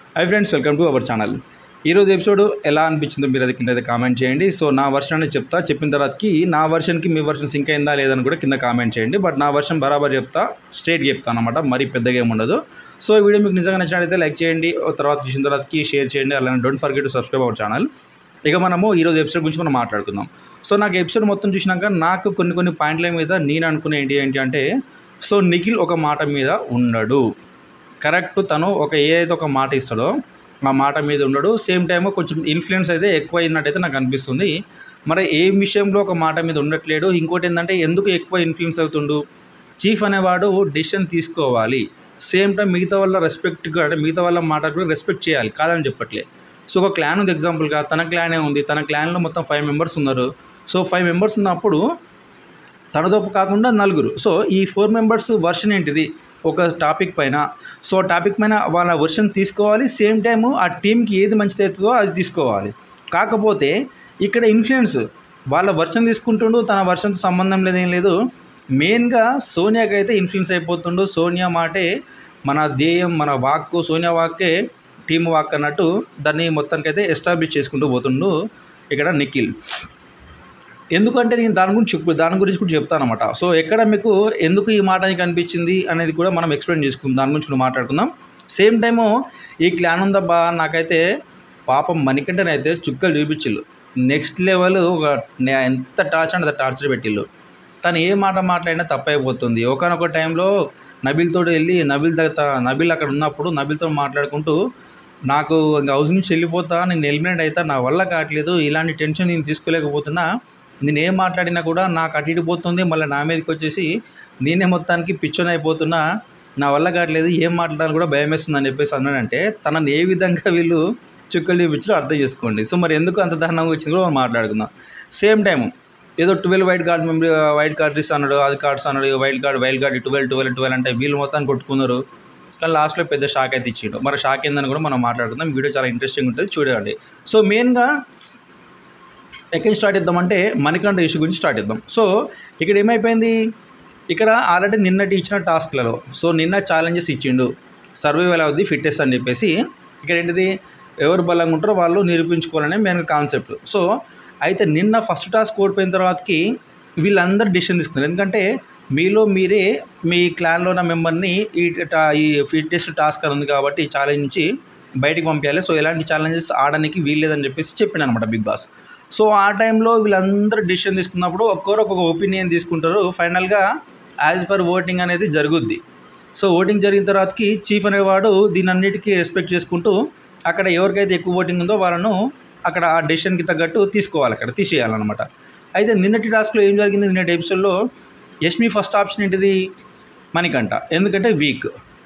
High friends welcome to our channel ఈరోజు episode ఎలా అనిపించిందో మీరు అది కింద అయితే కామెంట్ చేయండి సో నా వర్షన్ అనేది చెప్తా చెప్పిన తర్వాతకి నా వర్షన్కి మీ వర్షన్ సింక్ అయిందా లేదని కూడా కింద కామెంట్ చేయండి బట్ నా వర్షన్ బరాబర్ చెప్తా స్ట్రేట్ చెప్తాను అనమాట మరీ పెద్దగా ఏమి ఉండదు సో ఈ వీడియో మీకు నిజంగా నచ్చినట్లయితే లైక్ చేయండి ఓ తర్వాత చూసిన తర్వాతకి షేర్ చేయండి అలానే don't forget to subscribe our channel ఇక మనము ఈరోజు ఎపిసోడ్ గురించి మనం మాట్లాడుకుందాం సో నాకు ఎపిసోడ్ మొత్తం చూసినాక నాకు కొన్ని కొన్ని పాయింట్ల మీద నేను అనుకునే ఏంటి ఏంటి అంటే సో నిఖిల్ ఒక మాట మీద ఉండడు కరెక్ట్ తను ఒక ఏ అయితే ఒక మాట ఇస్తాడో ఆ మాట మీద ఉండడు సేమ్ టైం కొంచెం ఇన్ఫ్లుయెన్స్ అయితే ఎక్కువ అయినట్టయితే నాకు అనిపిస్తుంది మరి ఏ విషయంలో ఒక మాట మీద ఉండట్లేడు ఇంకోటి ఏంటంటే ఎందుకు ఎక్కువ ఇన్ఫ్లుయెన్స్ అవుతుండు చీఫ్ అనేవాడు డిసిషన్ తీసుకోవాలి సేమ్ టైం మిగతా వాళ్ళ రెస్పెక్ట్గా అంటే మిగతా వాళ్ళ మాట కూడా రెస్పెక్ట్ చేయాలి కాదని చెప్పట్లే సో ఒక క్లాన్ ఉంది ఎగ్జాంపుల్గా తన క్లానే ఉంది తన క్లాన్లో మొత్తం ఫైవ్ మెంబర్స్ ఉన్నారు సో ఫైవ్ మెంబర్స్ ఉన్నప్పుడు తనతో కాకుండా నలుగురు సో ఈ ఫోర్ మెంబర్స్ వర్షన్ ఏంటిది ఒక టాపిక్ పైన సో టాపిక్ పైన వాళ్ళ వర్షన్ తీసుకోవాలి సేమ్ టైము ఆ టీంకి ఏది మంచిది అవుతుందో అది తీసుకోవాలి కాకపోతే ఇక్కడ ఇన్ఫ్లుయెన్స్ వాళ్ళ వర్షన్ తీసుకుంటుండు తన వర్షన్తో సంబంధం లేదేం లేదు మెయిన్గా సోనియాకి అయితే ఇన్ఫ్లుయెన్స్ అయిపోతుండు సోనియా మాటే మన ధ్యేయం మన వాక్కు సోనియా వాక్కే టీమ్ వాక్ అన్నట్టు దాన్ని మొత్తానికైతే ఎస్టాబ్లిష్ చేసుకుంటూ పోతుండు ఇక్కడ నిఖిల్ ఎందుకంటే నేను దాని గురించి చెప్పు దాని గురించి కూడా చెప్తాను అనమాట సో ఎక్కడ మీకు ఎందుకు ఈ మాట నీకు అనిపించింది అనేది కూడా మనం ఎక్స్ప్లెయిన్ చేసుకుందాం దాని గురించి కూడా మాట్లాడుకుందాం సేమ్ టైము ఈ క్లాన్ ఉందబ్బా నాకైతే పాపం మణికంటనైతే చుక్కలు చూపించిల్లు నెక్స్ట్ లెవెల్ ఒక నే- ఎంత టార్చర్ అంటే అంత టార్చర్ పెట్టిల్లు తను ఏ మాట మాట్లాడినా తప్పైపోతుంది ఒకనొక టైంలో నబిల్తో వెళ్ళి నబిల్ దగ్గర నబిల్ అక్కడ ఉన్నప్పుడు నబిల్తో మాట్లాడుకుంటూ నాకు ఇంకా హౌస్ నుంచి వెళ్ళిపోతా నేను ఎలిమినేట్ అవుతా నా వల్ల కావట్లేదు ఇలాంటి టెన్షన్ నేను తీసుకోలేకపోతున్నా నేను ఏం మాట్లాడినా కూడా నాకు అటు ఇటు పోతుంది మళ్ళీ నా మీదకి వచ్చేసి నేనే మొత్తానికి పిచ్చోన్ అయిపోతున్నా నా వల్ల కావట్లేదు ఏం మాట్లాడాలని కూడా భయం వేస్తుంది అని చెప్పేసి అన్నాడంటే తనని ఏ విధంగా వీళ్ళు చుక్కలు చూపించారో అర్థం చేసుకోండి సో మరి ఎందుకు అంత దారుణంగా వచ్చిందో మనం మాట్లాడుకుందాం సేమ్ టైం ఏదో twelve white card member white cards అన్నాడు అది కార్డ్స్ అన్నాడు wild card wild card twelve twelve twelve అంటే వీళ్ళు మొత్తాన్ని కొట్టుకున్నారు కానీ లాస్ట్లో పెద్ద షాక్ అయితే ఇచ్చిండు మరి షాక్ ఏందని కూడా మనం మాట్లాడుకుందాం వీడియో చాలా ఇంట్రెస్టింగ్ ఉంటుంది చూడండి సో మెయిన్గా ఎక్కడి స్టార్ట్ చేద్దామంటే మణికంఠ ఇష్యూ గురించి స్టార్ట్ చేద్దాం సో ఇక్కడ ఏమైపోయింది ఇక్కడ ఆల్రెడీ నిన్నటి ఇచ్చిన టాస్క్లలో సో నిన్న ఛాలెంజెస్ ఇచ్చిండు సర్వైవల్ అవుద్ది ఫిట్నెస్ అని చెప్పేసి ఇక్కడ ఏంటిది ఎవరు బలంగా ఉంటారో వాళ్ళు నిరూపించుకోవాలనే మెయిన్ కాన్సెప్ట్ సో అయితే నిన్న ఫస్ట్ టాస్క్ ఓడిపోయిన తర్వాతకి వీళ్ళందరూ డిసిషన్ తీసుకున్నారు ఎందుకంటే మీలో మీరే మీ క్లాన్లో ఉన్న మెంబర్ని ఈ టా- ఈ ఫిట్నెస్ టాస్క్ అని ఉంది కాబట్టి ఈ ఛాలెంజ్ నుంచి బయటికి పంపించాలి సో ఎలాంటి ఛాలెంజెస్ ఆడడానికి వీల్లేదని చెప్పేసి చెప్పిండు అనమాట బిగ్ బాస్ సో ఆ టైంలో వీళ్ళందరూ డిసిషన్ తీసుకున్నప్పుడు ఒక్కొక్కరు ఒక్కొక్క ఒపీనియన్ తీసుకుంటారు ఫైనల్గా యాజ్ పర్ ఓటింగ్ అనేది జరుగుద్ది సో ఓటింగ్ జరిగిన తర్వాతకి చీఫ్ అనేవాడు దీని అన్నిటికీ రెస్పెక్ట్ చేసుకుంటూ అక్కడ ఎవరికైతే ఎక్కువ ఓటింగ్ ఉందో వాళ్ళను అక్కడ ఆ డెసిషన్కి తగ్గట్టు తీసుకోవాలి అక్కడ తీసేయాలన్నమాట అయితే నిన్నటి టాస్క్లో ఏం జరిగింది నిన్నటి ఎపిసోడ్లో యష్మి ఫస్ట్ ఆప్షన్ ఏంటిది మణికంట ఎందుకంటే వీక్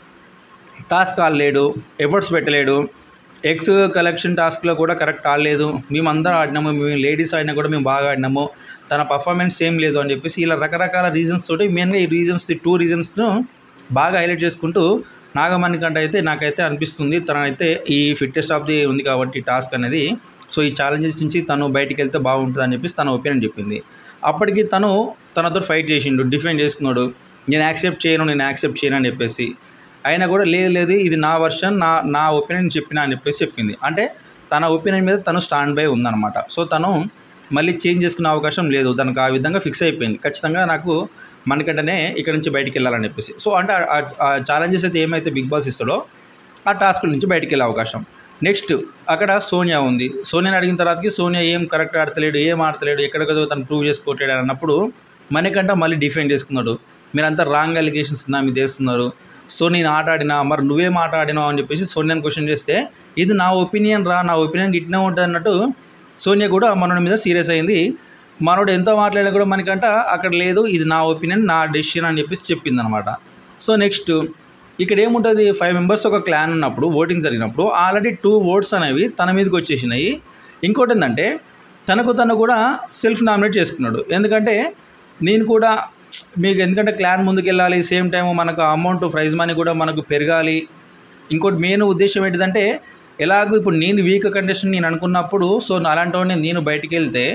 టాస్క్ ఆడలేడు ఎఫర్ట్స్ పెట్టలేడు ఎక్స్ కలెక్షన్ టాస్క్లో కూడా కరెక్ట్ ఆడలేదు మేమందరం ఆడినాము మేము లేడీస్ ఆడినా కూడా మేము బాగా ఆడినాము తన పర్ఫార్మెన్స్ ఏం లేదు అని చెప్పేసి ఇలా రకరకాల రీజన్స్ తోటి మెయిన్గా ఈ రీజన్స్ టూ రీజన్స్ను బాగా హైలైట్ చేసుకుంటూ నాగమణికంట అయితే నాకైతే అనిపిస్తుంది తనైతే ఈ ఫిట్టెస్ట్ ఆఫ్ ది ఉంది కాబట్టి ఈ టాస్క్ అనేది సో ఈ ఛాలెంజెస్ నుంచి తను బయటికి వెళ్తే బాగుంటుంది అని చెప్పేసి తన ఒపీనియన్ చెప్పింది అప్పటికి తను తనతో ఫైట్ చేసిండు డిఫెండ్ చేసుకున్నాడు నేను యాక్సెప్ట్ చేయను నేను యాక్సెప్ట్ చేయను అని చెప్పేసి అయినా కూడా లేదు లేదు ఇది నా వర్షన్ నా నా ఒపీనియన్ చెప్పిన అని చెప్పేసి చెప్పింది అంటే తన ఒపీనియన్ మీద తను స్టాండ్ బై ఉందన్నమాట సో తను మళ్ళీ చేంజ్ చేసుకునే అవకాశం లేదు తనకు ఆ విధంగా ఫిక్స్ అయిపోయింది ఖచ్చితంగా నాకు మనకంటేనే ఇక్కడ నుంచి బయటికి వెళ్ళాలని చెప్పేసి సో అంటే ఆ- ఆ ఛాలెంజెస్ అయితే ఏమైతే బిగ్ బాస్ ఇస్తాడో ఆ టాస్క్ నుంచి బయటికి వెళ్ళే అవకాశం నెక్స్ట్ అక్కడ సోనియా ఉంది సోనియాని అడిగిన తర్వాతకి సోనియా ఏం కరెక్ట్ ఆడతలేడు ఏం ఆడతలేడు ఎక్కడికదో తను ప్రూవ్ చేసుకోవట్లేడు అని అన్నప్పుడు మనకంట మళ్ళీ డిఫెండ్ చేసుకున్నాడు మీరంతా రాంగ్ అలిగేషన్స్ నా మీద వేస్తున్నారు సో నేను ఆట ఆడినా మరి నువ్వేం ఆట ఆడినావు అని చెప్పేసి సోనియాని క్వశ్చన్ చేస్తే ఇది నా ఒపీనియన్ రా నా ఒపీనియన్ ఇట్నే ఉంటుంది అన్నట్టు సోనియా కూడా మనోడి మీద సీరియస్ అయింది మనోడు ఎంత మాట్లాడినా కూడా మనకంట అక్కడ లేదు ఇది నా ఒపీనియన్ నా డెసిషన్ అని చెప్పేసి చెప్పింది అనమాట సో నెక్స్ట్ ఇక్కడ ఏముంటుంది ఫైవ్ మెంబర్స్ ఒక క్లాన్ ఉన్నప్పుడు ఓటింగ్ జరిగినప్పుడు ఆల్రెడీ టూ ఓట్స్ అనేవి తన మీదకి వచ్చేసినాయి ఇంకోటి ఏంటంటే తనకు తను కూడా సెల్ఫ్ నామినేట్ చేసుకున్నాడు ఎందుకంటే నేను కూడా మీకు ఎందుకంటే క్లాన్ ముందుకెళ్ళాలి సేమ్ టైం మనకు అమౌంట్ ప్రైజ్ మనీ కూడా మనకు పెరగాలి ఇంకోటి మెయిన్ ఉద్దేశం ఏంటిదంటే ఎలాగో ఇప్పుడు నేను వీక్ కండిషన్ నేను అనుకున్నప్పుడు సో అలాంటి వాడిని నేను బయటికి వెళ్తే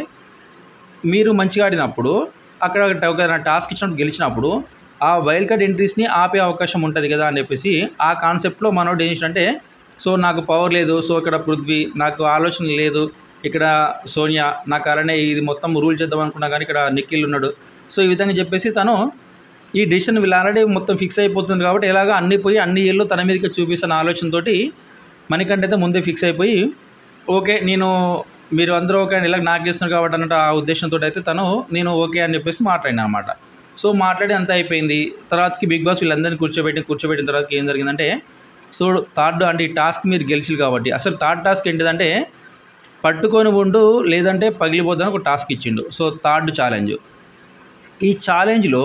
మీరు మంచిగా ఆడినప్పుడు అక్కడ ఒక టాస్క్ ఇచ్చినప్పుడు గెలిచినప్పుడు ఆ వైల్డ్ కార్డ్ ఎంట్రీస్ని ఆపే అవకాశం ఉంటుంది కదా అని చెప్పేసి ఆ కాన్సెప్ట్లో మనోడు ఏం చేసినంటే సో నాకు పవర్ లేదు సో ఇక్కడ పృథ్వీ నాకు ఆలోచన లేదు ఇక్కడ సోనియా నాకు అలానే ఇది మొత్తం రూల్ చేద్దాం అనుకున్నా కానీ ఇక్కడ నిఖిల్ ఉన్నాడు సో ఈ విధంగా చెప్పేసి తను ఈ డిసిషన్ వీళ్ళు ఆల్రెడీ మొత్తం ఫిక్స్ అయిపోతుంది కాబట్టి ఎలాగ అన్ని పోయి అన్ని ఏళ్ళు తన మీదకి చూపిస్తున్న ఆలోచనతోటి మనకంటే అయితే ముందే ఫిక్స్ అయిపోయి ఓకే నేను మీరు అందరూ ఓకే అని ఇలా నాకు ఇస్తున్నారు కాబట్టి అన్నట్టు ఆ ఉద్దేశంతో అయితే తను నేను ఓకే అని చెప్పేసి మాట్లాడినా అనమాట సో మాట్లాడి అంతా అయిపోయింది తర్వాతకి బిగ్ బాస్ వీళ్ళందరినీ కూర్చోబెట్టి కూర్చోబెట్టిన తర్వాత ఏం జరిగిందంటే సో థర్డ్ అంటే ఈ టాస్క్ మీరు గెలిచిరు కాబట్టి అసలు థర్డ్ టాస్క్ ఏంటిదంటే పట్టుకొని ఉండు లేదంటే పగిలిపోద్దని ఒక టాస్క్ ఇచ్చిండు సో థర్డ్ ఛాలెంజ్ ఈ ఛాలెంజ్లో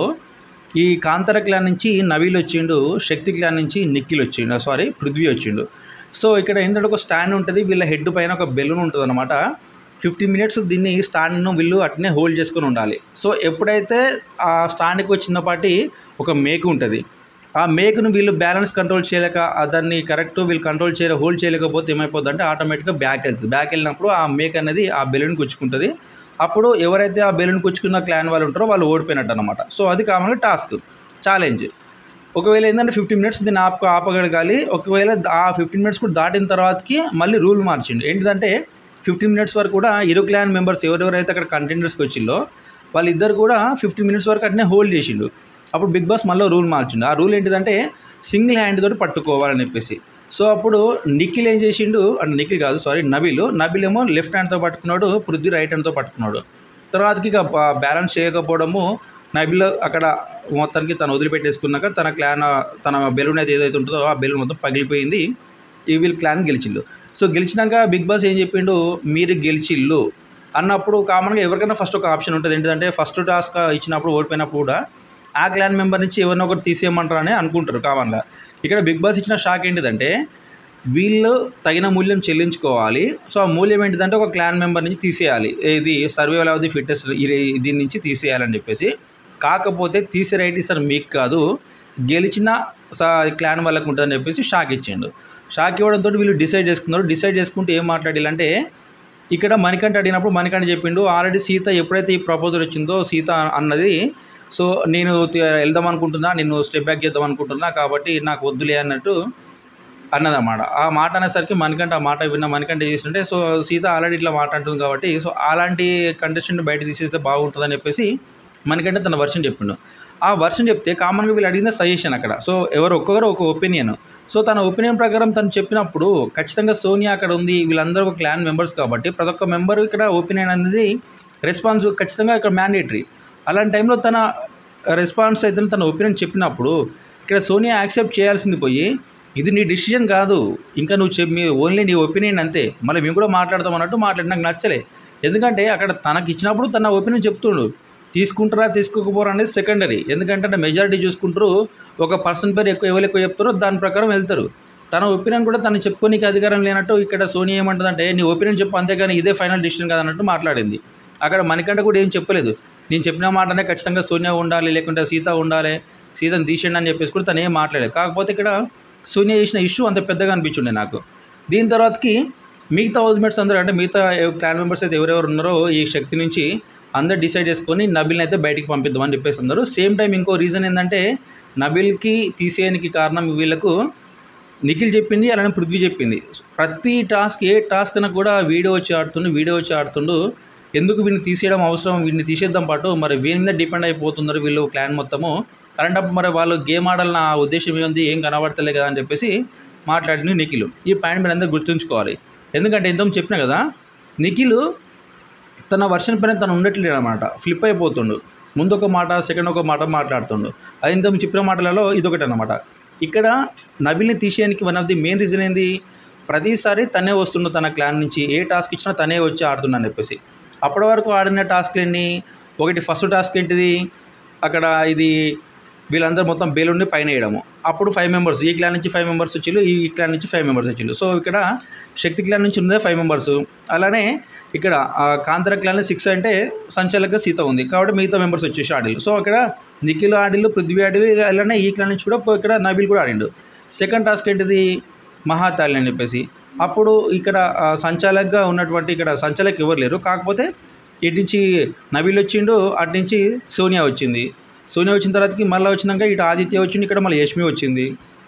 ఈ కాంతర క్లాన్ నుంచి నవీల్ వచ్చిండు శక్తి క్లాన్ నుంచి నిఖిల్ వచ్చిండు సారీ పృథ్వీ వచ్చిండు సో ఇక్కడ ఏంటంటే ఒక స్టాండ్ ఉంటుంది వీళ్ళ హెడ్ పైన ఒక బెలూన్ ఉంటుంది అనమాట ఫిఫ్టీ మినిట్స్ దీన్ని స్టాండ్ను వీళ్ళు అట్నే హోల్డ్ చేసుకొని ఉండాలి సో ఎప్పుడైతే ఆ స్టాండ్కి ఒక చిన్నపాటి ఒక మేకు ఉంటుంది ఆ మేకును వీళ్ళు బ్యాలెన్స్ కంట్రోల్ చేయలేక ఆ దాన్ని కరెక్ట్ వీళ్ళు కంట్రోల్ చేయలే హోల్డ్ చేయలేకపోతే ఏమైపోద్ది అంటే ఆటోమేటిక్గా బ్యాక్ వెళ్తుంది బ్యాక్ వెళ్ళినప్పుడు ఆ మేక్ అనేది ఆ బెలూన్ గుచ్చుకుంటుంది అప్పుడు ఎవరైతే ఆ బెలూన్ గుచ్చుకున్న క్లాన్ వాళ్ళు ఉంటారో వాళ్ళు ఓడిపోయినట్టు అనమాట సో అది కామన్గా టాస్క్ ఛాలెంజ్ ఒకవేళ ఏంటంటే ఫిఫ్టీ మినిట్స్ దీన్ని ఆప ఆపగలగాలి ఒకవేళ ఆ ఫిఫ్టీన్ మినిట్స్ కూడా దాటిన తర్వాతకి మళ్ళీ రూల్ మార్చిండు ఏంటిదంటే ఫిఫ్టీన్ మినిట్స్ వరకు కూడా ఇరు క్లాన్ మెంబర్స్ ఎవరెవరైతే అక్కడ కంటెండర్స్కి వచ్చిందో వాళ్ళిద్దరు కూడా ఫిఫ్టీన్ మినిట్స్ వరకు అట్నే హోల్డ్ చేసిండు అప్పుడు బిగ్ బాస్ మళ్ళీ రూల్ మార్చిండు ఆ రూల్ ఏంటిదంటే సింగిల్ హ్యాండ్ తోటి పట్టుకోవాలని చెప్పేసి సో అప్పుడు నిఖిల్ ఏం చేసిండు అంటే నిఖిల్ కాదు సారీ నబిల్ నబిల్ ఏమో లెఫ్ట్ హ్యాండ్తో పట్టుకున్నాడు పృథ్వీ రైట్ హ్యాండ్తో పట్టుకున్నాడు తర్వాతకి ఇక బ్యాలెన్స్ చేయకపోవడము నబిల్ అక్కడ మొత్తానికి తను వదిలిపెట్టేసుకున్నాక తన క్లాన్ తన బెలూన్ అయితే ఏదైతే ఉంటుందో ఆ బెలూన్ మొత్తం పగిలిపోయింది ఈ వీళ్ళు క్లాన్ గెలిచిల్లు సో గెలిచినాక బిగ్ బాస్ ఏం చెప్పిండు మీరు గెలిచిల్లు అన్నప్పుడు కామన్గా ఎవరికైనా ఫస్ట్ ఒక ఆప్షన్ ఉంటుంది ఏంటంటే ఫస్ట్ టాస్క్ ఇచ్చినప్పుడు ఓడిపోయినప్పుడు కూడా ఆ క్లాన్ మెంబర్ నుంచి ఎవరినో ఒకరు తీసేయమంటారు అని అనుకుంటారు కామన్గా ఇక్కడ బిగ్ బాస్ ఇచ్చిన షాక్ ఏంటిదంటే వీళ్ళు తగిన మూల్యం చెల్లించుకోవాలి సో ఆ మూల్యం ఏంటిదంటే ఒక క్లాన్ మెంబర్ నుంచి తీసేయాలి ఇది సర్వైవల్ ఆఫ్ ది ఫిట్నెస్ దీని నుంచి తీసేయాలని చెప్పేసి కాకపోతే తీసే రైట్ ఇస్తారు మీకు కాదు గెలిచిన సా క్లాన్ వాళ్ళకు ఉంటుందని చెప్పేసి షాక్ ఇచ్చిండు షాక్ ఇవ్వడంతో వీళ్ళు డిసైడ్ చేసుకున్నారు డిసైడ్ చేసుకుంటే ఏం మాట్లాడాలంటే ఇక్కడ మణికంఠ అడిగినప్పుడు మణికంఠ చెప్పిండు ఆల్రెడీ సీత ఎప్పుడైతే ఈ ప్రపోజల్ వచ్చిందో సీత అన్నది సో నేను తి- వెళ్దాం అనుకుంటున్నా నేను స్టెప్ బ్యాక్ చేద్దాం అనుకుంటున్నా కాబట్టి నాకు వద్దులే అన్నట్టు అన్నదన్నమాట ఆ మాట అనేసరికి మనకంటే ఆ మాట విన్న మనకంటే చేస్తుంటే సో సీత ఆల్రెడీ ఇట్లా మాట అంటుంది కాబట్టి సో అలాంటి కంటెస్టెంట్ బయట తీసేస్తే బాగుంటుందని చెప్పేసి మనకంటే తన వర్షన్ చెప్పిండు ఆ వర్షన్ చెప్తే కామన్గా వీళ్ళు అడిగిన సజెషన్ అక్కడ సో ఎవరు ఒక్కొక్కరు ఒక ఒపీనియన్ సో తన ఒపీనియన్ ప్రకారం తను చెప్పినప్పుడు ఖచ్చితంగా సోనియా అక్కడ ఉంది వీళ్ళందరూ ఒక క్లాన్ మెంబర్స్ కాబట్టి ప్రతి ఒక్క మెంబర్ ఇక్కడ ఒపీనియన్ అనేది రెస్పాన్స్ ఖచ్చితంగా ఇక్కడ మ్యాండేటరీ అలాంటి టైంలో తన రెస్పాన్స్ అయితే తన ఒపీనియన్ చెప్పినప్పుడు ఇక్కడ సోనియా యాక్సెప్ట్ చేయాల్సింది పోయి ఇది నీ డిసిషన్ కాదు ఇంకా నువ్వు చెప్పి ఓన్లీ నీ ఒపీనియన్ అంతే మళ్ళీ మేము కూడా మాట్లాడతాం అన్నట్టు మాట్లాడి నాకు నచ్చలే ఎందుకంటే అక్కడ తనకి ఇచ్చినప్పుడు తన ఒపీనియన్ చెప్తుండు తీసుకుంటారా తీసుకోకపోరా అనేది సెకండరీ ఎందుకంటే అంటే మెజారిటీ చూసుకుంటారు ఒక పర్సన్ పేరు ఎక్కువ ఎవరు ఎక్కువ చెప్తారో దాని ప్రకారం వెళ్తారు తన ఒపీనియన్ కూడా తను చెప్పుకోనికి అధికారం లేనట్టు ఇక్కడ సోనియా ఏమంటుందంటే నీ ఒపీనియన్ చెప్పు అంతేగాని ఇదే ఫైనల్ డిసిషన్ కాదన్నట్టు మాట్లాడింది అక్కడ మనకంటే కూడా ఏం చెప్పలేదు నేను చెప్పిన మాటనే ఖచ్చితంగా సోనియా ఉండాలి లేకుంటే సీత ఉండాలి సీతను తీసేయండి అని చెప్పేసి కూడా తను ఏం మాట్లాడలేదు కాకపోతే ఇక్కడ సోనియా చేసిన ఇష్యూ అంత పెద్దగా అనిపించుండే నాకు దీని తర్వాతకి మిగతా హౌస్మేట్స్ అందరూ అంటే మిగతా క్లాన్ మెంబర్స్ అయితే ఎవరెవరు ఉన్నారో ఈ శక్తి నుంచి అందరు డిసైడ్ చేసుకొని నబిల్ని అయితే బయటికి పంపిద్దామని చెప్పేసి అందరూ సేమ్ టైం ఇంకో రీజన్ ఏంటంటే నబిల్కి తీసేయడానికి కారణం వీళ్ళకు నిఖిల్ చెప్పింది అలానే పృథ్వీ చెప్పింది ప్రతి టాస్క్ ఏ టాస్క్ అయినా కూడా వీడియో వచ్చి ఆడుతుండు వీడియో వచ్చి ఆడుతుండు ఎందుకు వీడిని తీసేయడం అవసరం వీడిని తీసేద్దాం పాటు మరి వీని మీద డిపెండ్ అయిపోతున్నారు వీళ్ళు క్లాన్ మొత్తము అలాంటప్పుడు మరి వాళ్ళు గేమ్ ఆడాలన్న ఆ ఉద్దేశం ఏముంది ఏం కనబడతలే కదా అని చెప్పేసి మాట్లాడింది నిఖిల్ ఈ పాయింట్ మీరు అందరూ గుర్తుంచుకోవాలి ఎందుకంటే ఎంతో చెప్పిన కదా నిఖిల్ తన వర్షన్ పైన తను ఉండట్లేడు అనమాట ఫ్లిప్ అయిపోతుండు ముందు ఒక మాట సెకండ్ ఒక మాట మాట్లాడుతుండు అది ఇంత చెప్పిన మాటలలో ఇదొకటి అనమాట ఇక్కడ నబిల్ని తీసేయడానికి one of the main reason ఏంది ప్రతిసారి తనే వస్తుండు తన క్లాన్ నుంచి ఏ టాస్క్ ఇచ్చినా తనే వచ్చి ఆడుతున్నా అని చెప్పేసి అప్పటి వరకు ఆడిన టాస్క్లు ఎన్ని ఒకటి ఫస్ట్ టాస్క్ ఏంటిది అక్కడ ఇది వీళ్ళందరూ మొత్తం బేలుండి పైన వేయడము అప్పుడు ఫైవ్ మెంబర్స్ ఈ క్లాన్ నుంచి ఫైవ్ మెంబర్స్ వచ్చిళ్ళు ఈ క్లాన్ నుంచి ఫైవ్ మెంబర్స్ వచ్చిళ్ళు సో ఇక్కడ శక్తి క్లాన్ నుంచి ఉన్నదే ఫైవ్ మెంబర్స్ అలానే ఇక్కడ ఆ కాంతర క్లాన్ సిక్స్ అంటే సంచాలక సీత ఉంది కాబట్టి మిగతా మెంబర్స్ వచ్చేసి ఆడిల్లు సో ఇక్కడ నిఖిల్ ఆడిల్లు పృథ్వీ ఆడిల్లు అలానే ఈ క్లాన్ నుంచి కూడా ఇక్కడ నబీల్ కూడా ఆడిండు సెకండ్ టాస్క్ ఏంటిది మహాతాళి అని చెప్పేసి అప్పుడు ఇక్కడ ఆ, సంచాలకుగా ఉన్నటువంటి ఇక్కడ సంచాలక్ ఎవరు లేరు కాకపోతే ఇటు నుంచి నబీల్ వచ్చిండు అటు నుంచి సోనియా వచ్చింది సోనియా వచ్చిన తర్వాతకి మళ్ళీ వచ్చినాక ఇటు ఆదిత్య వచ్చింది ఇక్కడ మళ్ళీ యష్మి వచ్చింది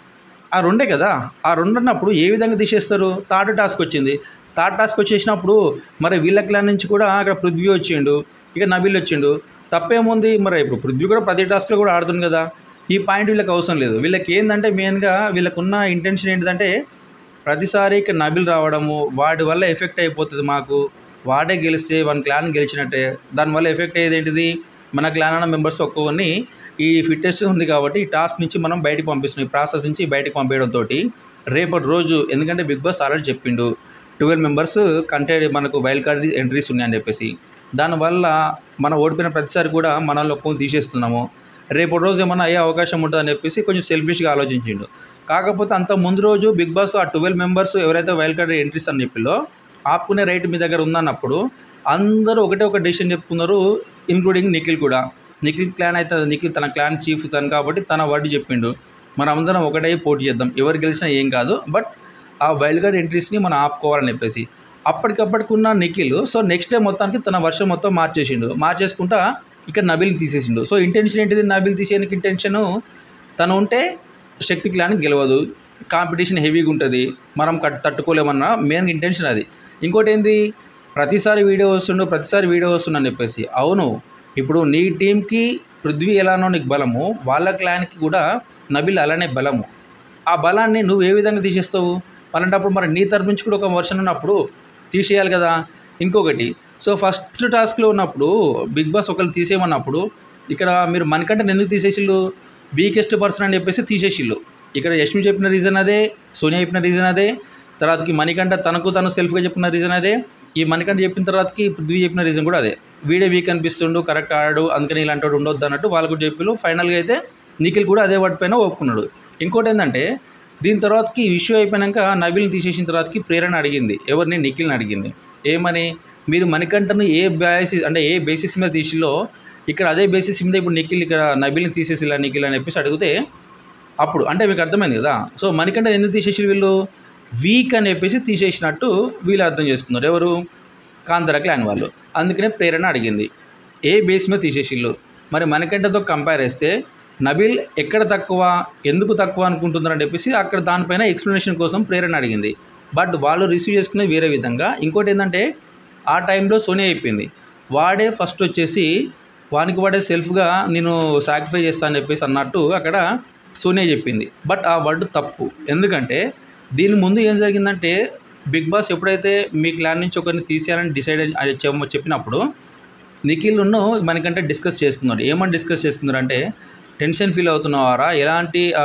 ఆ రెండే కదా ఆ రెండు అన్నప్పుడు ఏ విధంగా తీసేస్తారు థర్డ్ టాస్క్ వచ్చింది థర్డ్ టాస్క్ వచ్చేసినప్పుడు మరి వీళ్ళ క్లాన్ నుంచి కూడా అక్కడ పృథ్వీ వచ్చిండు ఇక నబీల్ వచ్చిండు తప్పేముంది మరి ఇప్పుడు పృథ్వీ కూడా ప్రతి టాస్క్లో కూడా ఆడుతుంది కదా ఈ పాయింట్ వీళ్ళకి అవసరం లేదు వీళ్ళకి ఏంటంటే మెయిన్గా వీళ్ళకున్న ఇంటెన్షన్ ఏంటిదంటే ప్రతిసారి ఇక్కడ నబిల్ రావడము వాడి వల్ల ఎఫెక్ట్ అయిపోతుంది మాకు వాడే గెలిస్తే వన్ క్లాన్ గెలిచినట్టే దానివల్ల ఎఫెక్ట్ అయ్యేది ఏంటిది మన క్లాన్ అన్న మెంబర్స్ ఒక్కొక్కరిని ఈ ఫిట్టెస్ట్ ఉంది కాబట్టి ఈ టాస్క్ నుంచి మనం బయటకు పంపిస్తున్నాం ఈ ప్రాసెస్ నుంచి బయటకు పంపేయడంతో రేపటి రోజు ఎందుకంటే బిగ్ బాస్ ఆల్రెడీ చెప్పిండు ట్వెల్వ్ మెంబర్స్ కంటే మనకు వైల్డ్ కార్డ్ ఎంట్రీస్ ఉన్నాయని చెప్పేసి దానివల్ల మనం ఓడిపోయిన ప్రతిసారి కూడా మనల్ని ఒక్కొని తీసేస్తున్నాము రేపటి రోజు ఏమన్నా అయ్యే అవకాశం ఉంటుందని చెప్పేసి కొంచెం సెల్ఫిష్గా ఆలోచించిండు కాకపోతే అంత ముందు రోజు బిగ్ బాస్ ఆ ట్వెల్వ్ మెంబర్స్ ఎవరైతే వైల్డ్ కార్డ్ ఎంట్రీస్ అని చెప్పిలో ఆపుకునే రైట్ మీ దగ్గర ఉందన్నప్పుడు అందరూ ఒకటే ఒక డెసిషన్ చెప్తున్నారు ఇంక్లూడింగ్ నిఖిల్ కూడా నిఖిల్ క్లాన్ అయితే నిఖిల్ తన క్లాన్ చీఫ్ తను కాబట్టి తన వర్డ్ చెప్పిండు మనం అందరం ఒకటే పోటీ చేద్దాం ఎవరు గెలిచినా ఏం కాదు బట్ ఆ వైల్డ్ కార్డ్ ఎంట్రీస్ని మనం ఆపుకోవాలని చెప్పేసి అప్పటికప్పటికున్న నిఖిల్ సో నెక్స్ట్ డే మొత్తానికి తన వర్షం మొత్తం మార్చేసిండు మార్చేసుకుంటా ఇక్కడ నబిల్ని తీసేసిండు సో ఇంటెన్షన్ ఏంటిది నబిల్ తీసేయడానికి ఇంటెన్షను తను ఉంటే శక్తి క్లాన్కి గెలవదు కాంపిటీషన్ హెవీగా ఉంటుంది మనం కట్ తట్టుకోలేమన్న మెయిన్ ఇంటెన్షన్ అది ఇంకోటి ఏంది ప్రతిసారి వీడియో వస్తుండు ప్రతిసారి వీడియో వస్తుండని చెప్పేసి అవును ఇప్పుడు నీ టీంకి పృథ్వీ ఎలానో నీకు బలము వాళ్ళ క్లాన్కి కూడా నబిల్ అలానే బలము ఆ బలాన్ని నువ్వు ఏ విధంగా తీసేస్తావు అలాంటప్పుడు మరి నీ తరపు నుంచి కూడా ఒక వర్షన్ ఉన్నప్పుడు తీసేయాలి కదా ఇంకొకటి సో ఫస్ట్ టాస్క్లో ఉన్నప్పుడు బిగ్ బాస్ ఒకరిని తీసేయమన్నప్పుడు ఇక్కడ మీరు మనకంటే ఎందుకు తీసేసిళ్ళు వీకెస్ట్ పర్సన్ అని చెప్పేసి తీసేసిళ్ళు ఇక్కడ యష్మి చెప్పిన రీజన్ అదే సోనియా చెప్పిన రీజన్ అదే తర్వాతకి మణికంఠ తనకు తను సెల్ఫ్గా చెప్పిన రీజన్ అదే ఈ మణికంఠ చెప్పిన తర్వాతకి పృథ్వీ చెప్పిన రీజన్ కూడా అదే వీడే వీక్ అనిపిస్తుండు కరెక్ట్ ఆడాడు అందుకని ఇలాంటి వాడు ఉండొద్దు అన్నట్టు వాళ్ళు కూడా చెప్పిళ్ళు ఫైనల్గా అయితే నిఖిల్ కూడా అదే వాటి పైన ఒప్పుకున్నాడు ఇంకోటి ఏంటంటే దీని తర్వాతకి ఇష్యూ అయిపోయాక నబిల్ని తీసేసిన తర్వాతకి ప్రేరణ అడిగింది ఎవరిని నిఖిల్ని అడిగింది ఏమని మీరు మణికంఠను ఏ బేసిస్ అంటే ఏ బేసిస్ మీద తీసిలో ఇక్కడ అదే బేసిస్ మీద ఇప్పుడు నిఖిల్ ఇక్కడ నబిల్ని తీసేసిలా నిఖిల్ అని చెప్పేసి అడిగితే అప్పుడు అంటే మీకు అర్థమైంది కదా సో మణికంఠ ఎందుకు తీసేసి వీళ్ళు వీక్ అని చెప్పేసి తీసేసినట్టు వీళ్ళు అర్థం చేసుకున్నారు ఎవరు కాంతర క్లాన్ వాళ్ళు అందుకనే ప్రేరణ అడిగింది ఏ బేస్ మీద తీసేసిళ్ళు మరి మణికంఠతో కంపేర్ చేస్తే నబిల్ ఎక్కడ తక్కువ ఎందుకు తక్కువ అనుకుంటున్నారని చెప్పేసి అక్కడ దానిపైన ఎక్స్ప్లెనేషన్ కోసం ప్రేరణ అడిగింది బట్ వాళ్ళు రిసీవ్ చేసుకునే వేరే విధంగా ఇంకోటి ఏంటంటే ఆ టైంలో సోనియా అయిపోయింది వాడే ఫస్ట్ వచ్చేసి వానికి వాడే సెల్ఫ్గా నేను సాక్రిఫై చేస్తా అని చెప్పేసి అన్నట్టు అక్కడ సోనియా చెప్పింది బట్ ఆ వర్డ్ తప్పు ఎందుకంటే దీని ముందు ఏం జరిగిందంటే బిగ్ బాస్ ఎప్పుడైతే మీ క్లాన్ నుంచి ఒకరిని తీసేయాలని డిసైడ్ చెప్పినప్పుడు నిఖిల్ను మనకంటే డిస్కస్ చేసుకున్నారు ఏమని డిస్కస్ చేసుకున్నారు అంటే టెన్షన్ ఫీల్ అవుతున్నావారా ఎలాంటి ఆ,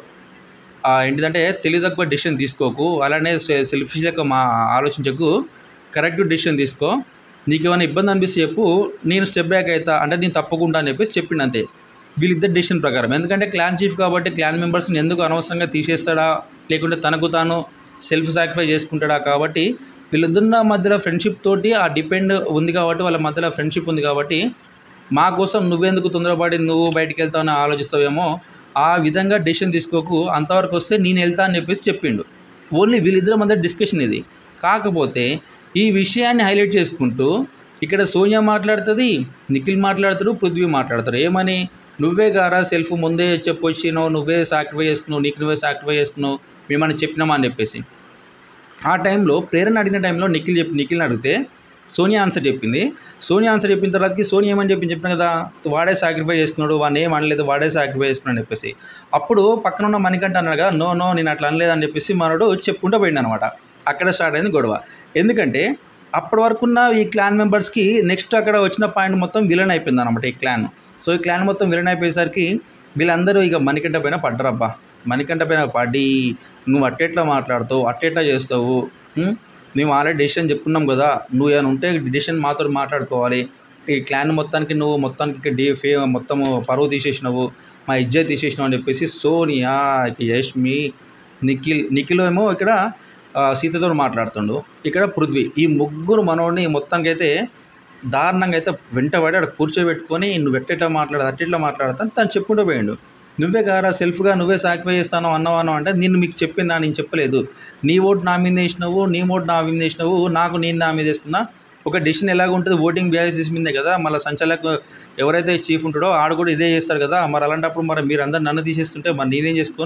ఆ, ఏంటిదంటే తెలియదక్కువ డిసిషన్ తీసుకోకు అలానే సెల్ఫిష్ లెక్క మా ఆలోచించకు కరెక్ట్ డిసిషన్ తీసుకో నీకు ఏమైనా ఇబ్బంది అనిపిస్తే చెప్పు నేను స్టెప్ బ్యాక్ అవుతా అంటే నేను తప్పకుండా అని చెప్పేసి చెప్పిండు అంతే వీళ్ళిద్దరు డిసిషన్ ప్రకారం ఎందుకంటే క్లాన్ చీఫ్ కాబట్టి క్లాన్ మెంబర్స్ని ఎందుకు అనవసరంగా తీసేస్తాడా లేకుంటే తనకు తాను సెల్ఫ్ సాక్రిఫై చేసుకుంటాడా కాబట్టి వీళ్ళిద్దరు మధ్యలో ఫ్రెండ్షిప్ తోటి ఆ డిపెండ్ ఉంది కాబట్టి వాళ్ళ మధ్యలో ఫ్రెండ్షిప్ ఉంది కాబట్టి మా కోసం నువ్వెందుకు తొందరపడి నువ్వు బయటికి వెళ్తావని ఆలోచిస్తావేమో ఆ విధంగా డెసిషన్ తీసుకోకు అంతవరకు వస్తే నేను వెళ్తా అని చెప్పేసి చెప్పిండు ఓన్లీ వీళ్ళిద్దరి మధ్య డిస్కషన్ ఇది కాకపోతే ఈ విషయాన్ని హైలైట్ చేసుకుంటూ ఇక్కడ సోనియా మాట్లాడుతుంది నిఖిల్ మాట్లాడతాడు పృథ్వీ మాట్లాడతారు ఏమని నువ్వే గారా సెల్ఫ్ ముందే చెప్పొచ్చినావు నువ్వే సాక్రిఫై చేసుకున్నావు నీకు నువ్వే సాక్రిఫై చేసుకున్నావు మేమని చెప్పినామా అని చెప్పేసి ఆ టైంలో ప్రేరణ అడిగిన టైంలో నిఖిల్ చెప్పి నిఖిల్ని అడిగితే సోనియా ఆన్సర్ చెప్పింది సోనియా ఆన్సర్ చెప్పిన తర్వాతకి సోనియా ఏమని చెప్పి చెప్పిన కదా వాడే సాక్రిఫై చేసుకున్నాడు వాడిని ఏం అనలేదు వాడే సాక్రిఫై చేసుకున్నాడు అని చెప్పేసి అప్పుడు పక్కన ఉన్న మణికంఠ అన్నాడు కదా నో నో నేను అట్లా అనలేదు అని చెప్పేసి మనోడు చెప్పుకుంటూ పోయింది అనమాట అక్కడ స్టార్ట్ అయింది గొడవ ఎందుకంటే అప్పటి వరకున్న ఈ క్లాన్ మెంబర్స్కి నెక్స్ట్ అక్కడ వచ్చిన పాయింట్ మొత్తం విలన్ అయిపోయింది అనమాట ఈ క్లాన్ సో ఈ క్లాన్ మొత్తం విలన్ అయిపోయేసరికి వీళ్ళందరూ ఇక మణికంఠ పైన పడ్డరబ్బా మణికంఠ పైన పడి నువ్వు అట్టెట్లా మాట్లాడుతావు అట్టెట్లా చేస్తావు ఉం? మేము ఆల్రెడీ డెసిషన్ చెప్పుకున్నాం కదా నువ్వు ఏమైనా ఉంటే డెసిషన్ మాతో మాట్లాడుకోవాలి ఈ క్లాన్ మొత్తానికి నువ్వు మొత్తానికి ఇక డి ఫే మొత్తము పరువు తీసేసినావు మా ఇజ్జత్ తీసేసినావు అని చెప్పేసి సోనియా ఇక యష్మి నిఖిల్ నిఖిల్ ఏమో ఇక్కడ ఆ, సీతతో మాట్లాడుతుండు ఇక్కడ పృథ్వీ ఈ ముగ్గురు మనోడిని మొత్తానికి అయితే దారుణంగా అయితే వెంటబడి అక్కడ కూర్చోబెట్టుకొని నువ్వు ఎట్టెట్లా మాట్లాడదు అట్టెట్లా మాట్లాడతా తను చెప్పుకుంటూ పోయిండు నువ్వే కారా సెల్ఫ్గా నువ్వే సాక్రిఫై చేస్తాను అన్నవాను అంటే నేను మీకు చెప్పిందా నేను చెప్పలేదు నీ ఓటు నా మీద వేసినావు నీ ఓటు నా మీద వేసినావు నాకు నేను నా మీద వేసుకున్నా ఒక డెసిషన్ ఎలాగ ఉంటుంది ఓటింగ్ బేసిస్ మీదే కదా మళ్ళీ సంచాలక్ ఎవరైతే చీఫ్ ఉంటాడో ఆడు కూడా ఇదే చేస్తాడు కదా మరి అలాంటప్పుడు మరి మీరు అందరు నన్ను తీసేస్తుంటే మరి నేనేం చేసుకోను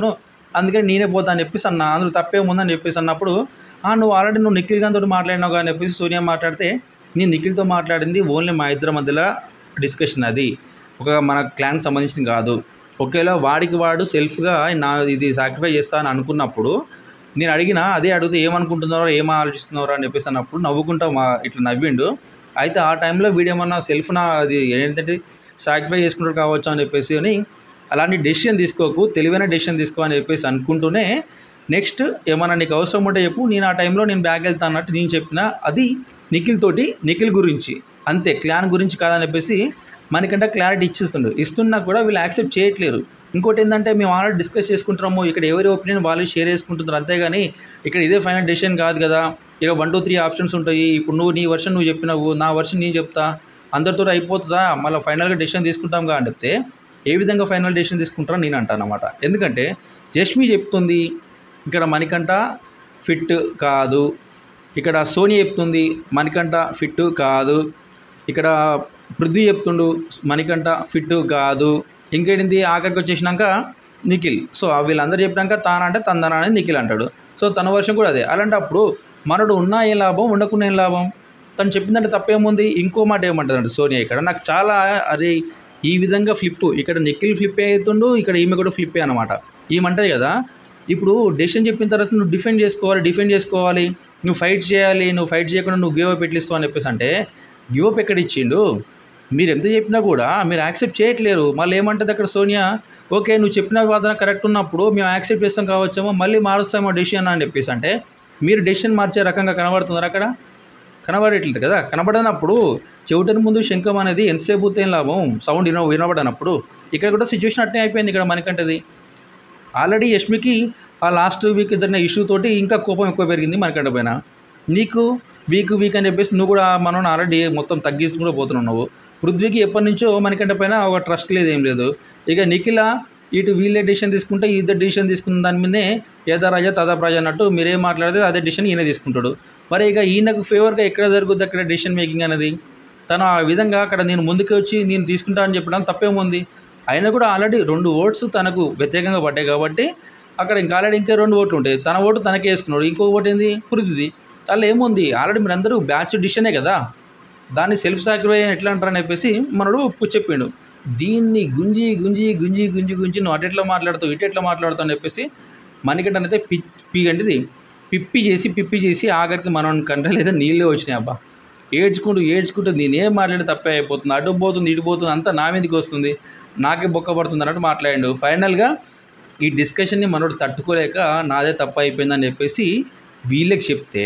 అందుకని నేనే పోతా అని చెప్పేసి అన్న అందులో తప్పేముందని చెప్పేసి అన్నప్పుడు "ఆ, నువ్వు ఆల్రెడీ నువ్వు నిఖిల్ గారితో మాట్లాడినావు అని చెప్పేసి సోనియా మాట్లాడితే నేను నిఖిల్తో మాట్లాడింది ఓన్లీ మా ఇద్దరి మధ్యలో డిస్కషన్ అది ఒక మన క్లాన్కి సంబంధించింది కాదు ఒకవేళ వాడికి వాడు సెల్ఫ్గా నా ఇది సాక్రిఫై చేస్తా అని అనుకున్నప్పుడు నేను అడిగినా అదే అడిగితే ఏమనుకుంటున్నారో ఏం ఆలోచిస్తున్నారో అని చెప్పేసి అన్నప్పుడు నవ్వుకుంటా మా ఇట్లా నవ్విండు అయితే ఆ టైంలో వీడేమన్నా సెల్ఫ్ నా అది ఏంటంటే సాక్రిఫై చేసుకుంటాడు కావచ్చు అని చెప్పేసి అని అలాంటి డెసిషన్ తీసుకోకు తెలివైన డెసిషన్ తీసుకో అని చెప్పేసి అనుకుంటూనే నెక్స్ట్ ఏమన్నా నీకు అవసరం ఉంటే చెప్పు నేను ఆ టైంలో నేను బ్యాగ్ వెళ్తా అన్నట్టు నేను చెప్పిన అది నిఖిల్ తోటి నిఖిల్ గురించి అంతే క్లాన్ గురించి కాదని చెప్పేసి మనకంటే క్లారిటీ ఇచ్చిస్తుండు ఇస్తున్నా కూడా వీళ్ళు యాక్సెప్ట్ చేయట్లేరు ఇంకోటి ఏంటంటే మేము ఆల్రెడీ డిస్కస్ చేసుకుంటున్నాము ఇక్కడ ఎవరి ఒపీనియన్ వాళ్ళు షేర్ చేసుకుంటున్నారు అంతేగాని ఇక్కడ ఇదే ఫైనల్ డెసిషన్ కాదు కదా ఇక వన్ టూ త్రీ ఆప్షన్స్ ఉంటాయి ఇప్పుడు నువ్వు నీ వర్షన్ నువ్వు చెప్పినావు నా వర్షన్ నేను చెప్తా అందరితో అయిపోతుందా మళ్ళీ ఫైనల్గా డెసిషన్ తీసుకుంటాం కా అని చెప్తే ఏ విధంగా ఫైనల్ డెసిషన్ తీసుకుంటారో నేను అంటాను అనమాట ఎందుకంటే జస్మి చెప్తుంది ఇక్కడ మణికంఠ ఫిట్ కాదు ఇక్కడ సోని చెప్తుంది మణికంఠ ఫిట్ కాదు ఇక్కడ పృథ్వీ చెప్తుండు మణికంఠ ఫిట్ కాదు ఇంకేంటి ఆఖరికి వచ్చేసినాక నిఖిల్ సో వీళ్ళందరూ చెప్పినాక తానంటే తందన అనేది నిఖిల్ అంటాడు సో తన వర్షం కూడా అదే అలాంటప్పుడు మనడు ఉన్నా ఏం లాభం ఉండకుండా ఏం లాభం తను చెప్పిందంటే తప్పేముంది ఇంకో మాట ఏమంటుందంటే సోనియా ఇక్కడ నాకు చాలా అరే ఈ విధంగా ఫ్లిప్ ఇక్కడ నిఖిల్ ఫ్లిప్ అవుతుండు ఇక్కడ ఈమె కూడా ఫ్లిప్ అనమాట ఈమంటది కదా ఇప్పుడు డెసిషన్ చెప్పిన తర్వాత నువ్వు డిఫెండ్ చేసుకోవాలి డిఫెండ్ చేసుకోవాలి నువ్వు ఫైట్ చేయాలి నువ్వు ఫైట్ చేయకుండా నువ్వు గివ్ అప్ ఎట్లిస్తావు అని చెప్పేసి అంటే గివ్ అప్ ఎక్కడ ఇచ్చిండు మీరు ఎంత చెప్పినా కూడా మీరు యాక్సెప్ట్ చేయట్లేరు మళ్ళీ ఏమంటుంది అక్కడ సోనియా ఓకే నువ్వు చెప్పిన వాదన కరెక్ట్ ఉన్నప్పుడు మేము యాక్సెప్ట్ చేస్తాం కావచ్చేమో మళ్ళీ మారుస్తామో డెసిషన్ అని చెప్పేసి అంటే మీరు డెసిషన్ మార్చే రకంగా కనబడుతున్నారు అక్కడ కనబడేట్లేదు కదా కనబడనప్పుడు చెవిటని ముందు శంఖం అనేది ఎంతసేపు పోతే ఏం లాభం సౌండ్ విన వినబడనప్పుడు ఇక్కడ కూడా సిచ్యువేషన్ అట్నే అయిపోయింది ఇక్కడ మనకంటది ఆల్రెడీ యష్మికి ఆ లాస్ట్ వీక్ ఇద్దరిన ఇష్యూ తోటి ఇంకా కోపం ఎక్కువ పెరిగింది మనకంట పైన నీకు వీక్ వీక్ అని చెప్పేసి నువ్వు కూడా మనం ఆల్రెడీ మొత్తం తగ్గించుకుంటూ పోతున్నావు నువ్వు పృథ్వీకి ఎప్పటి నుంచో మనకంట పైన ఒక ట్రస్ట్ లేదు ఏం లేదు ఇక నిఖిల ఇటు వీళ్ళే డిసిషన్ తీసుకుంటే ఈ ఇద్దరు డిసిషన్ తీసుకున్న దాని మీదనే ఏదా రాజా తదా ప్రజ అన్నట్టు మీరేం మాట్లాడితే అదే డిసిషన్ ఈయన తీసుకుంటాడు మరి ఇక ఈయనకు ఫేవర్గా ఎక్కడ జరుగుద్ది అక్కడ డిసిషన్ మేకింగ్ అనేది తను ఆ విధంగా అక్కడ నేను ముందుకు వచ్చి నేను తీసుకుంటా అని చెప్పడం తప్పేముంది అయినా కూడా ఆల్రెడీ రెండు ఓట్స్ తనకు వ్యతిరేకంగా పడ్డాయి కాబట్టి అక్కడ ఇంకా ఆల్రెడీ ఇంకా రెండు ఓట్లు ఉంటాయి తన ఓటు తనకే వేసుకున్నాడు ఇంకో ఓటు ఏంది పృథ్వీది అలా ఏముంది ఆల్రెడీ మీరు అందరూ బ్యాచ్ డిసిషనే కదా దాన్ని సెల్ఫ్ సాక్రిఫై ఎట్లా అంటారని చెప్పేసి మనడు చెప్పిండు దీన్ని గుంజి గుంజి గుంజి గుంజి గుంజి నువ్వు అటెట్లా మాట్లాడుతావు ఇటు ఎట్లా మాట్లాడుతావు అని చెప్పేసి మనకంటే పి పి అంటేది పిప్పి చేసి పిప్పి చేసి ఆఖరికి మనం కంటే లేదా నీళ్ళే వచ్చినాయి అబ్బా ఏడ్చుకుంటూ ఏడ్చుకుంటూ నేనేం మాట్లాడి తప్పే అయిపోతుంది అటు పోతుంది ఇటు పోతుంది అంతా నా మీదకి వస్తుంది నాకే బొక్క పడుతుంది అన్నట్టు మాట్లాడిండు ఫైనల్గా ఈ డిస్కషన్ని మనోడు తట్టుకోలేక నాదే తప్పు అయిపోయిందని చెప్పేసి వీళ్ళకి చెప్తే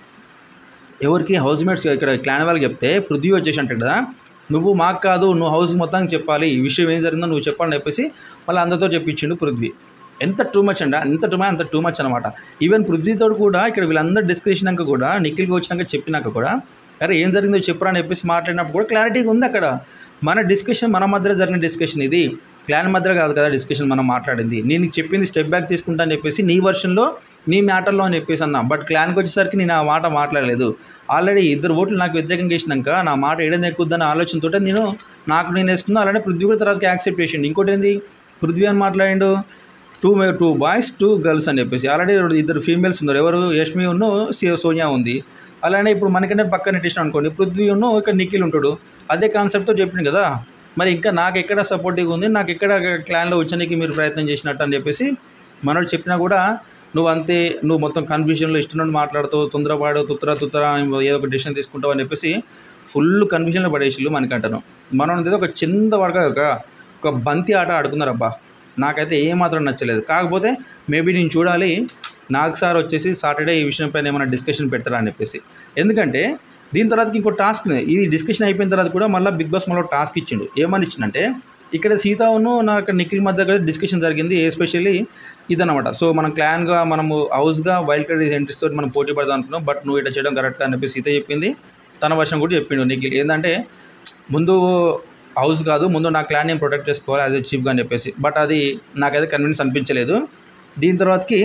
ఎవరికి హౌస్ మేట్స్ ఇక్కడ క్లాన్ వాళ్ళకి చెప్తే పృథ్వీ వచ్చేసి అంటాడు కదా నువ్వు మాకు కాదు నువ్వు హౌస్ మొత్తానికి చెప్పాలి ఈ విషయం ఏం జరిగిందో నువ్వు చెప్పాలని చెప్పేసి మళ్ళీ అందరితో చెప్పించిండు పృథ్వీ ఎంత టూ మచ్ అండి ఎంత టూ అంత టూ మచ్ అనమాట ఈవెన్ పృథ్వీతో కూడా ఇక్కడ వీళ్ళందరూ డిస్కషనాక కూడా నిఖిల్కి వచ్చినాక చెప్పినాక కూడా అరే ఏం జరిగిందో చెప్పురా అని చెప్పేసి మాట్లాడినప్పుడు కూడా క్లారిటీగా ఉంది అక్కడ మన డిస్కషన్ మన మధ్యలో జరిగిన డిస్కషన్ ఇది క్లాన్ మధ్యలో కాదు కదా డిస్కషన్ మనం మాట్లాడింది నేను నీకు చెప్పింది స్టెప్ బ్యాక్ తీసుకుంటా అని చెప్పేసి నీ వర్షన్లో నీ మ్యాటర్లో అని చెప్పేసి అన్నా బట్ క్లాన్కి వచ్చేసరికి నేను ఆ మాట మాట్లాడలేదు ఆల్రెడీ ఇద్దరు ఓట్లు నాకు వ్యతిరేకంగా వేసినాక నా మాట ఏడని ఎక్కుద్దన్న ఆలోచనతో నేను నాకు నేను వేసుకున్నా అలానే పృథ్వీ కూడా తర్వాత యాక్సెప్ట్ చేసిండు ఇంకోటి ఏంది పృథ్వీ అని మాట్లాడిండు two two boys two girls అని చెప్పేసి ఆల్రెడీ ఇద్దరు ఫీమేల్స్ ఉన్నారు ఎవరు యష్మి ఉన్ను సి- సోనియా ఉంది అలానే ఇప్పుడు మనకంటే పక్కన నెట్టేసిన అనుకోండి పృథ్వీ ఉన్ను ఇక్కడ నిఖిల్ ఉంటాడు అదే కాన్సెప్ట్తో చెప్పింది కదా మరి ఇంకా నాకు ఎక్కడ సపోర్టివ్గా ఉంది నాకు ఎక్కడ క్లాన్లో వచ్చడానికి మీరు ప్రయత్నం చేసినట్టు అని చెప్పేసి మనోడు చెప్పినా కూడా నువ్వు అంతే నువ్వు మొత్తం కన్ఫ్యూజన్లో ఇష్టం నుండి మాట్లాడుతావు తొందరపాడు తుత్తర తుత్తర ఏదో ఒక డెసిషన్ తీసుకుంటావు అని చెప్పేసి ఫుల్ కన్ఫ్యూజన్లో పడేసిళ్ళు మనకంటాను మనం ఏదో ఒక చిన్న వరకు ఒక ఒక బంతి ఆట ఆడుకున్నారు అబ్బా నాకైతే ఏమాత్రం నచ్చలేదు కాకపోతే మేబీ నేను చూడాలి నాకు సార్ వచ్చేసి సాటర్డే ఈ విషయం పైన ఏమైనా డిస్కషన్ పెడతారా అని చెప్పేసి ఎందుకంటే దీని తర్వాత ఇంకో టాస్క్ ఇది డిస్కషన్ అయిపోయిన తర్వాత కూడా మళ్ళీ బిగ్ బాస్ మళ్ళీ టాస్క్ ఇచ్చిండు ఏమని ఇచ్చిండంటే ఇక్కడ సీతాను నాకు నిఖిల్ మధ్య కూడా డిస్కషన్ జరిగింది ఎస్పెషల్లీ ఇదన్నమాట సో మనం క్లాన్గా మనము హౌస్గా వైల్డ్ కార్డ్ ఎంట్రీస్ తోటి మనం పోటీ పడదాం అనుకున్నాం బట్ నువ్వు ఇట్లా చేయడం కరెక్ట్ అని చెప్పి సీత చెప్పింది తన వర్షం కూడా చెప్పిండు నిఖిల్ ఏంటంటే ముందు హౌస్ కాదు ముందు నా క్లాన్ నేను ప్రొటెక్ట్ చేసుకోవాలి యాజ్ ఎ చీఫ్గా అని చెప్పేసి బట్ అది నాకైతే కన్విన్స్ అనిపించలేదు దీని తర్వాతకి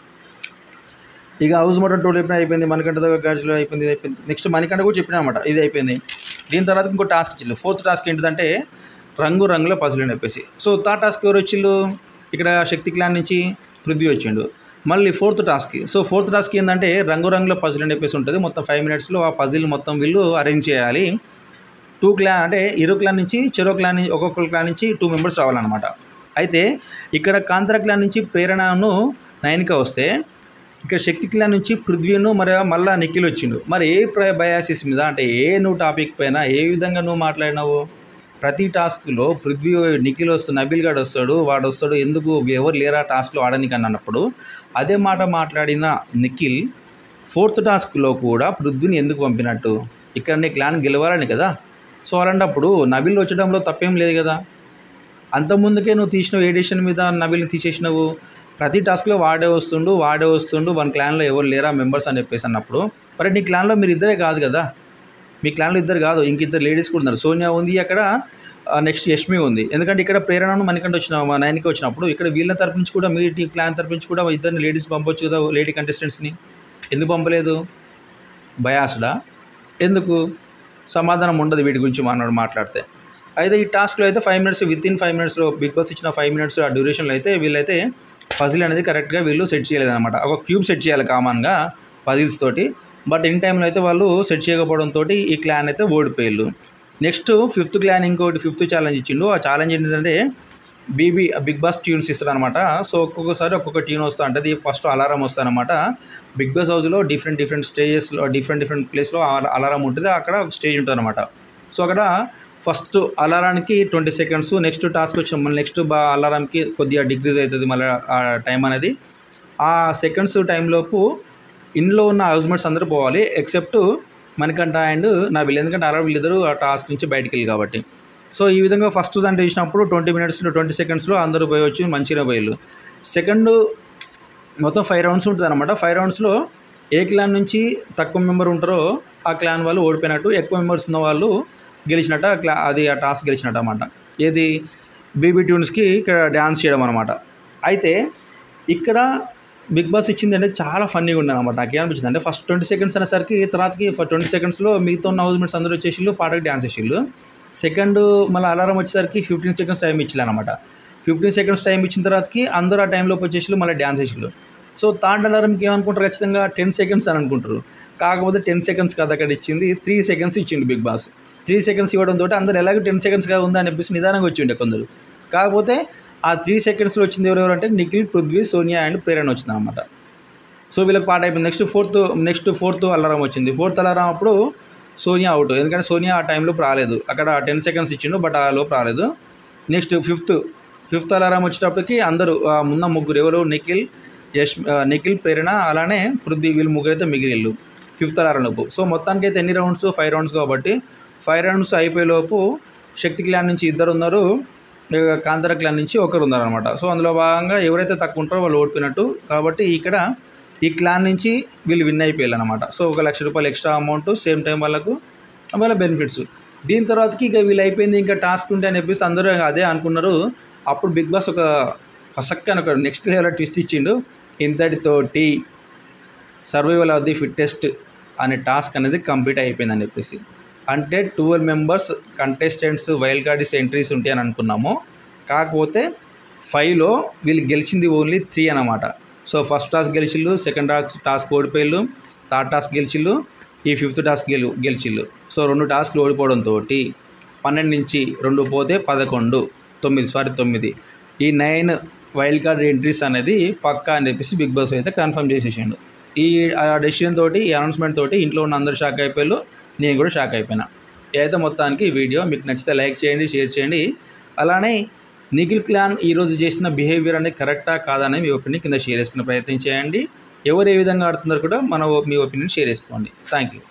ఇక హౌస్ మొత్తం టోల్ అయిపోయిన అయిపోయింది మనకంట గాజులో అయిపోయింది ఇది అయిపోయింది నెక్స్ట్ మనకంట కూడా చెప్పిన అనమాట ఇది అయిపోయింది దీని తర్వాత ఇంకో టాస్క్ ఇచ్చిల్లు ఫోర్త్ టాస్క్ ఏంటిదంటే రంగు రంగుల పజులు అని చెప్పేసి సో థర్డ్ టాస్క్ ఎవరు వచ్చిళ్ళు ఇక్కడ శక్తి క్లాన్ నుంచి పృథ్వీ వచ్చిండు మళ్ళీ fourth task so fourth task ఏంటంటే రంగురంగుల పజిల్ అని చెప్పేసి ఉంటుంది మొత్తం ఫైవ్ మినిట్స్లో ఆ పజిల్ మొత్తం వీళ్ళు అరేంజ్ చేయాలి టూ క్లాన్ అంటే ఇరు క్లాన్ నుంచి చెరో క్లాన్ నుంచి ఒక్కొక్క క్లాన్ నుంచి టూ మెంబర్స్ రావాలన్నమాట అయితే ఇక్కడ కాంతర క్లాన్ నుంచి ప్రేరణను నైన్గా వస్తే ఇక్కడ శక్తి క్లాన్ నుంచి పృథ్వీను మరి మళ్ళా నిఖిల్ వచ్చిండు మరి ఏ ప్ర బయాసిస్ మీద అంటే ఏ నువ్వు టాపిక్ పైన ఏ విధంగా నువ్వు మాట్లాడినావు ప్రతి టాస్క్లో పృథ్వీ నిఖిల్ వస్తాడు నబిల్ గాడు వస్తాడు వాడు వస్తాడు ఎందుకు ఎవరు లేరా టాస్క్లో ఆడనికి అని అన్నప్పుడు అదే మాట మాట్లాడిన నిఖిల్ ఫోర్త్ టాస్క్లో కూడా పృథ్వీని ఎందుకు పంపినట్టు ఇక్కడ నీ క్లాన్ గెలవాలని కదా సో అలాంటప్పుడు నబిల్ వచ్చడంలో తప్పేం లేదు కదా అంతకుముందుకే నువ్వు తీసినావు ఎడిషన్ మీద నబిల్ని తీసేసినావు ప్రతి టాస్క్లో వాడే వస్తుండు వాడే వస్తుండు వన్ క్లాన్లో ఎవరు లేరా మెంబర్స్ అని చెప్పేసి అన్నప్పుడు మరి నీ క్లాన్లో మీరు ఇద్దరే కాదు కదా మీ క్లాన్లో ఇద్దరు కాదు ఇంక ఇద్దరు లేడీస్ కూడా ఉన్నారు సోనియా ఉంది అక్కడ నెక్స్ట్ యష్మి ఉంది ఎందుకంటే ఇక్కడ ప్రేరణను మనకంటే వచ్చిన మా నైన్కి వచ్చినప్పుడు ఇక్కడ వీళ్ళ తరపు నుంచి కూడా మీ టీ క్లాన్ తరపు నుంచి కూడా ఇద్దరిని లేడీస్ పంపొచ్చు కదా లేడీ కంటెస్టెంట్స్ని ఎందుకు పంపలేదు బయాస్డా ఎందుకు సమాధానం ఉండదు వీటి గురించి మనం మాట్లాడితే అయితే ఈ టాస్క్లో అయితే five minutes within five మినిట్స్లో బిగ్ బాస్ ఇచ్చిన ఫైవ్ మినిట్స్ ఆ డ్యూరేషన్లో అయితే వీళ్ళైతే పజిల్ అనేది కరెక్ట్గా వీళ్ళు సెట్ చేయలేదు అనమాట ఒక క్యూబ్ సెట్ చేయాలి కామన్గా పజిల్స్ తోటి బట్ ఇన్ టైంలో అయితే వాళ్ళు సెట్ చేయకపోవడంతో ఈ క్లాన్ అయితే ఓడిపోయారు నెక్స్ట్ ఫిఫ్త్ క్లాన్ ఇంకోటి ఫిఫ్త్ ఛాలెంజ్ ఇచ్చిండు ఆ ఛాలెంజ్ ఏంటంటే బీబీ బిగ్ బాస్ ట్యూన్స్ ఇస్తారు అనమాట సో ఒక్కొక్కసారి ఒక్కొక్క ట్యూన్ వస్తూ ఉంటుంది ఫస్ట్ అలారం వస్తానమాట బిగ్ బాస్ హౌస్లో డిఫరెంట్ డిఫరెంట్ స్టేజెస్లో డిఫరెంట్ డిఫరెంట్ ప్లేస్లో అలారం ఉంటుంది అక్కడ స్టేజ్ ఉంటుంది అనమాట సో అక్కడ ఫస్ట్ అలారానికి ట్వంటీ సెకండ్స్ నెక్స్ట్ టాస్క్ వచ్చిన మళ్ళీ నెక్స్ట్ బా అలారంకి కొద్దిగా డిక్రీజ్ అవుతుంది మళ్ళీ ఆ టైం అనేది ఆ సెకండ్స్ టైంలోపు ఇంట్లో ఉన్న హౌస్మేట్స్ అందరూ పోవాలి ఎక్సెప్ట్ మనకంట అండ్ నా వీళ్ళు ఎందుకంటే అలా వీళ్ళిద్దరూ ఆ టాస్క్ నుంచి బయటికి వెళ్ళి కాబట్టి సో ఈ విధంగా ఫస్ట్ దాంట్లో చేసినప్పుడు ట్వంటీ మినిట్స్లో ట్వంటీ సెకండ్స్లో అందరూ పోయవచ్చు మంచిగా పోయారు సెకండ్ మొత్తం ఫైవ్ రౌండ్స్ ఉంటుంది అనమాట ఫైవ్ రౌండ్స్లో ఏ క్లాన్ నుంచి తక్కువ మెంబర్ ఉంటారో ఆ క్లాన్ వాళ్ళు ఓడిపోయినట్టు ఎక్కువ మెంబర్స్ ఉన్న వాళ్ళు గెలిచినట్టు ఆ క్లా అది ఆ టాస్క్ గెలిచినట్టు అనమాట ఏది బీబీ ట్యూన్స్కి ఇక్కడ డ్యాన్స్ చేయడం అనమాట అయితే ఇక్కడ బిగ్ బాస్ ఇచ్చింది అంటే చాలా ఫన్నీగా ఉండదు అనమాట నాకు ఏమనిపించింది అంటే ఫస్ట్ ట్వంటీ సెకండ్స్ అనేసరికి తర్వాతకి ట్వంటీ సెకండ్స్లో మిగతా ఉన్న హౌస్మేట్స్ అందరూ వచ్చేసిళ్ళు పాటకి డ్యాన్స్ చేసిళ్ళు సెకండ్ మళ్ళీ అలారం వచ్చేసరికి ఫిఫ్టీన్ సెకండ్స్ టైం ఇచ్చిల్లు అనమాట ఫిఫ్టీన్ సెకండ్స్ టైం ఇచ్చిన తర్వాతకి అందరూ ఆ టైంలోకి వచ్చేసిళ్ళు మళ్ళీ డ్యాన్స్ చేసిళ్ళు సో థర్డ్ అలారంకి ఏమనుకుంటారు ఖచ్చితంగా టెన్ సెకండ్స్ అని అనుకుంటారు కాకపోతే టెన్ సెకండ్స్ కాదు అక్కడ ఇచ్చింది త్రీ సెకండ్స్ ఇచ్చిండు బిగ్ బాస్ త్రీ సెకండ్స్ ఇవ్వడం తోటి అందరు ఎలాగో టెన్ సెకండ్స్గా ఉందా అని చెప్పేసి నిదానంగా వచ్చిండే కొందరు కాకపోతే ఆ త్రీ సెకండ్స్లో వచ్చింది ఎవరెవరు అంటే నిఖిల్ పృథ్వీ సోనియా అండ్ ప్రేరణ వచ్చింది అనమాట సో వీళ్ళకి పాట అయిపోయింది next fourth next fourth alarm వచ్చింది ఫోర్త్ అలారం అప్పుడు సోనియా అవుట్ ఎందుకంటే సోనియా ఆ టైంలో రాలేదు అక్కడ టెన్ సెకండ్స్ ఇచ్చిండు బట్ ఆ లోపు రాలేదు నెక్స్ట్ ఫిఫ్త్ ఫిఫ్త్ అలారం వచ్చేటప్పటికి అందరూ ఆ మున్న ముగ్గురు ఎవరు నిఖిల్ యష్ ఆ, నిఖిల్ ప్రేరణ అలానే పృథ్వీ వీళ్ళు ముగ్గురు అయితే మిగిలిళ్ళు ఫిఫ్త్ అలారం లోపు సో మొత్తానికి అయితే ఎన్ని రౌండ్స్ ఫైవ్ రౌండ్స్ కాబట్టి ఫైవ్ రౌండ్స్ అయిపోయేలోపు శక్తి క్లాన్ నుంచి ఇద్దరు ఉన్నారు ఇక కాంతార క్లాన్ నుంచి ఒకరు ఉన్నారు అనమాట సో అందులో భాగంగా ఎవరైతే తక్కువ ఉంటారో వాళ్ళు ఓడిపోయినట్టు కాబట్టి ఇక్కడ ఈ క్లాన్ నుంచి వీళ్ళు విన్ అయిపోయారు అనమాట సో ఒక లక్ష రూపాయలు ఎక్స్ట్రా అమౌంట్ సేమ్ టైం వాళ్ళకు వాళ్ళ బెనిఫిట్స్ దీని తర్వాతకి ఇక వీళ్ళు అయిపోయింది ఇంకా టాస్క్ ఉంటే అని చెప్పేసి అందరూ అదే అనుకున్నారు అప్పుడు బిగ్ బాస్ ఒక ఫసక్ అని ఒక నెక్స్ట్ లెవెల్ ట్విస్ట్ ఇచ్చిండు ఇంతటితోటి సర్వైవల్ ఆఫ్ ది ఫిట్టెస్ట్ అనే టాస్క్ అనేది కంప్లీట్ అయిపోయిందని చెప్పేసి అంటే twelve members contestants wild cards entries ఉంటాయి అని అనుకున్నాము కాకపోతే ఫైవ్లో వీళ్ళు గెలిచింది ఓన్లీ త్రీ అనమాట సో ఫస్ట్ టాస్క్ గెలిచిళ్ళు సెకండ్ టాస్క్ టాస్క్ ఓడిపోయిళ్ళు థర్డ్ టాస్క్ గెలిచిళ్ళు ఈ ఫిఫ్త్ టాస్క్ గెలు గెలిచిళ్ళు సో రెండు టాస్క్లు ఓడిపోవడంతో పన్నెండు నుంచి రెండు పోతే పదకొండు తొమ్మిది సారీ తొమ్మిది ఈ నైన్ వైల్డ్ కార్డ్ ఎంట్రీస్ అనేది పక్కా అని చెప్పేసి బిగ్ బాస్ అయితే కన్ఫర్మ్ చేసేసిండు ఈ ఆ డెసిషన్ తోటి ఈ అనౌన్స్మెంట్ తోటి ఇంట్లో ఉన్న అందరూ షాక్ అయిపోయారు నేను కూడా షాక్ అయిపోయినా అయితే మొత్తానికి ఈ వీడియో మీకు నచ్చితే లైక్ చేయండి షేర్ చేయండి అలానే నిఖిల్ క్లాన్ ఈరోజు చేసిన బిహేవియర్ అనేది కరెక్టా కాదా అని మీ ఒపీనియన్ కింద షేర్ చేసుకునే ప్రయత్నం చేయండి ఎవరు ఏ విధంగా ఆడుతున్నారో కూడా మన మీ ఒపీనియన్ షేర్ చేసుకోండి థ్యాంక్ యూ